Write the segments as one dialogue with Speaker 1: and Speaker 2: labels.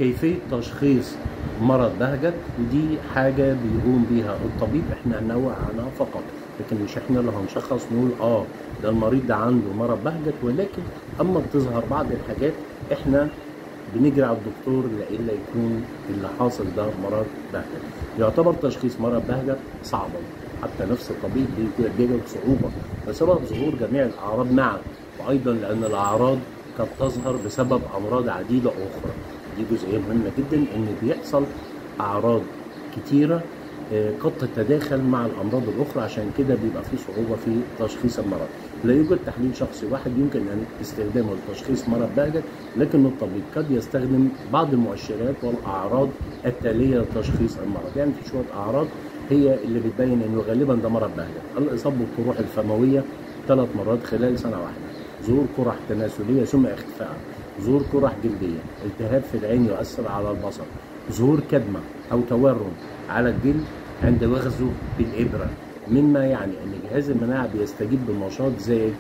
Speaker 1: كيفية تشخيص مرض بهجت ودي حاجة بيقوم بيها الطبيب احنا هننوع عنها فقط لكن مش احنا اللي هنشخص نقول اه ده المريض ده عنده مرض بهجت ولكن اما بتظهر بعض الحاجات احنا بنجري على الدكتور لإلا يكون اللي حاصل ده مرض بهجت يعتبر تشخيص مرض بهجت صعبا حتى نفس الطبيب بيجد صعوبة بسبب ظهور جميع الأعراض معا وأيضا لأن الأعراض قد تظهر بسبب أمراض عديدة أخرى دي جزئية مهمة جدا إن بيحصل أعراض كتيرة آه، قد تتداخل مع الأمراض الأخرى عشان كده بيبقى في صعوبة في تشخيص المرض لا يوجد تحليل شخصي واحد يمكن أن استخدامه لتشخيص مرض بهجت لكن الطبيب قد يستخدم بعض المؤشرات والأعراض التالية لتشخيص المرض يعني في شوية أعراض هي اللي بتبين انه غالبا ده مرض بهجت الاصابه بالقروح الفمويه ثلاث مرات خلال سنه واحده ظهور قرح تناسليه ثم اختفاء ظهور قرح جلديه التهاب في العين يؤثر على البصر ظهور كدمه او تورم على الجلد عند وغزه بالابره مما يعني ان جهاز المناعه بيستجيب بنشاط زائد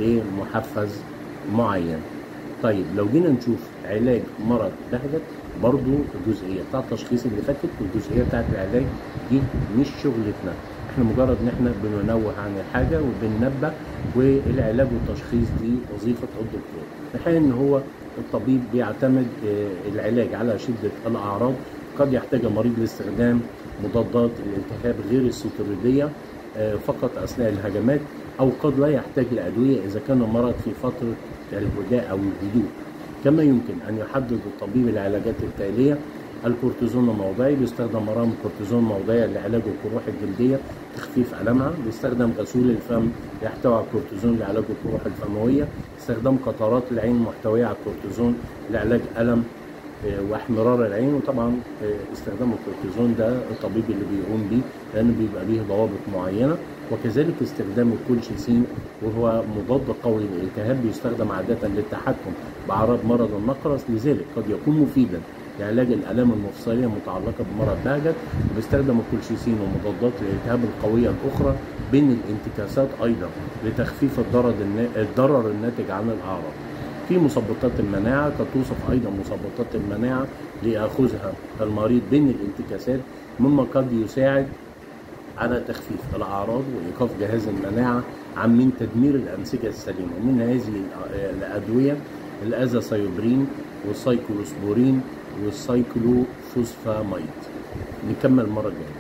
Speaker 1: لمحفز معين طيب لو جينا نشوف علاج مرض بهجت برضو الجزئيه بتاع التشخيص اللي فاتت والجزئيه بتاعت العلاج دي مش شغلتنا احنا مجرد ان احنا بننوه عن الحاجه وبننبه والعلاج والتشخيص دي وظيفه الدكتور الحقيقه ان هو الطبيب بيعتمد آه، العلاج على شده الاعراض قد يحتاج المريض لاستخدام مضادات الالتهاب غير الستيرويديه آه، فقط اثناء الهجمات او قد لا يحتاج لادويه اذا كان المرض في فتره الهداء او الهدوء كما يمكن ان يحدد الطبيب العلاجات التاليه الكورتيزون الموضعي بيستخدم مرهم كورتيزون موضعي لعلاج القروح الجلديه تخفيف المها بيستخدم غسول الفم يحتوي على الكورتيزون لعلاج القروح الفمويه استخدام قطرات العين محتويه على الكورتيزون لعلاج الم آه، واحمرار العين وطبعا آه، استخدام الكورتيزون ده الطبيب اللي بيقوم بيه لانه بيبقى ليه ضوابط معينه وكذلك استخدام الكولشيسين وهو مضاد قوي للالتهاب بيستخدم عاده للتحكم باعراض مرض النقرس لذلك قد يكون مفيدا لعلاج الالام المفصليه المتعلقه بمرض بهجت وبيستخدم الكولشيسين ومضادات الالتهاب القويه الاخرى بين الانتكاسات ايضا لتخفيف الضرر النا- الضرر الناتج عن الاعراض في مثبطات المناعة قد توصف أيضا مثبطات المناعة ليأخذها المريض بين الانتكاسات مما قد يساعد على تخفيف الأعراض وإيقاف جهاز المناعة عن من تدمير الأنسجة السليمة ومن هذه الأ- الأدوية الأزاسايوبرين والسايكلوسبورين والسايكلوفوسفاميد نكمل المرة الجاية